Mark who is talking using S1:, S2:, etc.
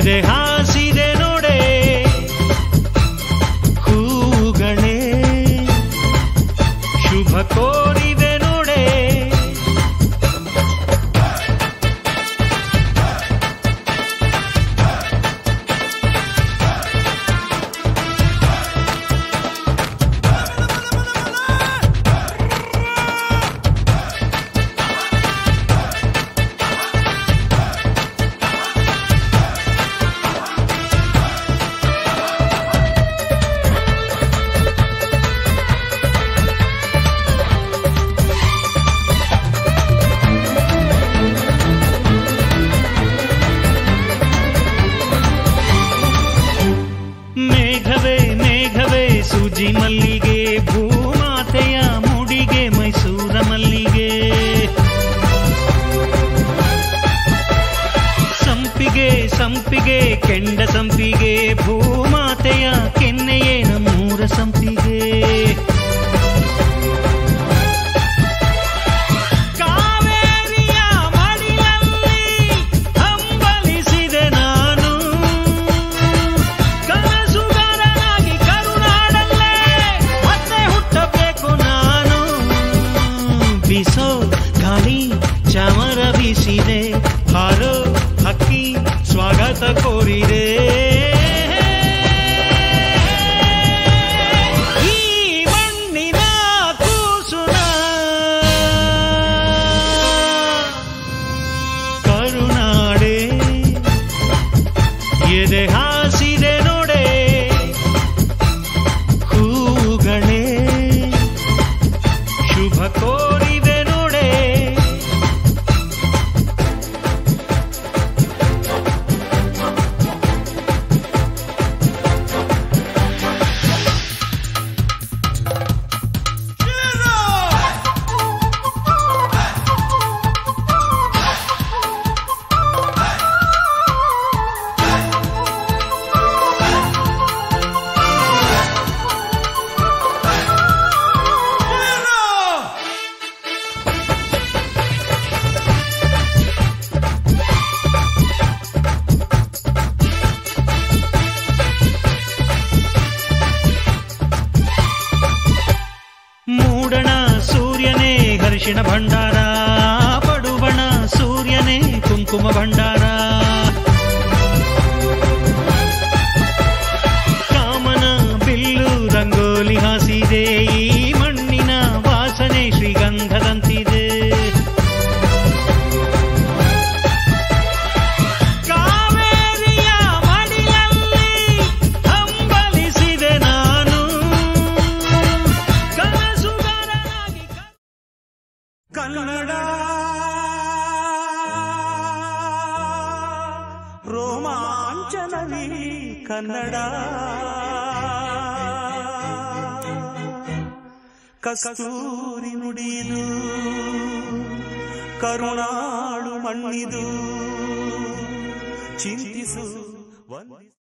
S1: ಎದೆ ಹಾಸಿದೆ ನೋಡೆ ಹೂಗಳೇ ಶುಭ ಕೋರಿವೆ ನೋಡೆ ಮೇಘವೇ ಮೇಘವೇ ಸೂಜಿ ಮಲ್ಲಿಗೆ ಭೂಮಾತೆಯ ಮುಡಿಗೆ ಮೈಸೂರ ಮಲ್ಲಿಗೆ ಸಂಪಿಗೆ ಸಂಪಿಗೆ ಕೆಂಡ ಸಂಪಿಗೆ ಭೂಮಾತೆಯ ಕೆನ್ನೆಯೇ ನಮ್ಮೂರ ಸಂಪಿಗೆ ಕಾವೇರಿಯ ಮಡಿಲಲ್ಲಿ ಹಂಬಲಿಸಿದೆ ನಾನು ಕನಸುಗಾರನಾಗಿ ಕರುನಾಡಲ್ಲೇ ಮತ್ತೆ ಹುಟ್ಟಬೇಕು ನಾನು ಬಿಸೋ ಗಾಳಿ ಚಾಮರ ಬೀಸಿದೆ ಹಾರೋ ಹಕ್ಕಿ ಸ್ವಾಗತ ಕೋರಿದೆ ಈ ಮಣ್ಣಿನ ಕೂಸುನ ಕರುನಾಡೆ ಎದೆ ಹಾಸಿದೆ ನೋಡೆ ಹೂಗಳೇ ಶುಭ ಕೋರಿವೆ ನೋಡೆ ಮೂಡಣ ಸೂರ್ಯನೇ ಹರ್ಷಿಣ ಭಂಡಾರ ಪಡುವಣ ಸೂರ್ಯನೇ ಕುಂಕುಮ ಭಂಡಾರ ಕಾಮನ ಬಿಲ್ಲು ರಂಗೋಲಿ ಹಾಸಿದೆ ಈ ಮಣ್ಣಿನ ವಾಸನೆ ಶ್ರೀಗಂಧದಂತಿದೆ ಕಾವೇರಿಯ ಮಡಿಲಲ್ಲಿ ಹಂಬಲಿಸಿದೆ ನಾನು ಕನಸುಗಾರನಾಗಿ
S2: ಕನ್ನಡ ರೋಮಾಂಚನವಿ ಕನ್ನಡ ಕಸ್ತೂರಿ ನುಡಿದು ಕರುಣಾಳು ಮಣ್ಣಿದು ಚಿಂತಿಸು ವಂದಿಸು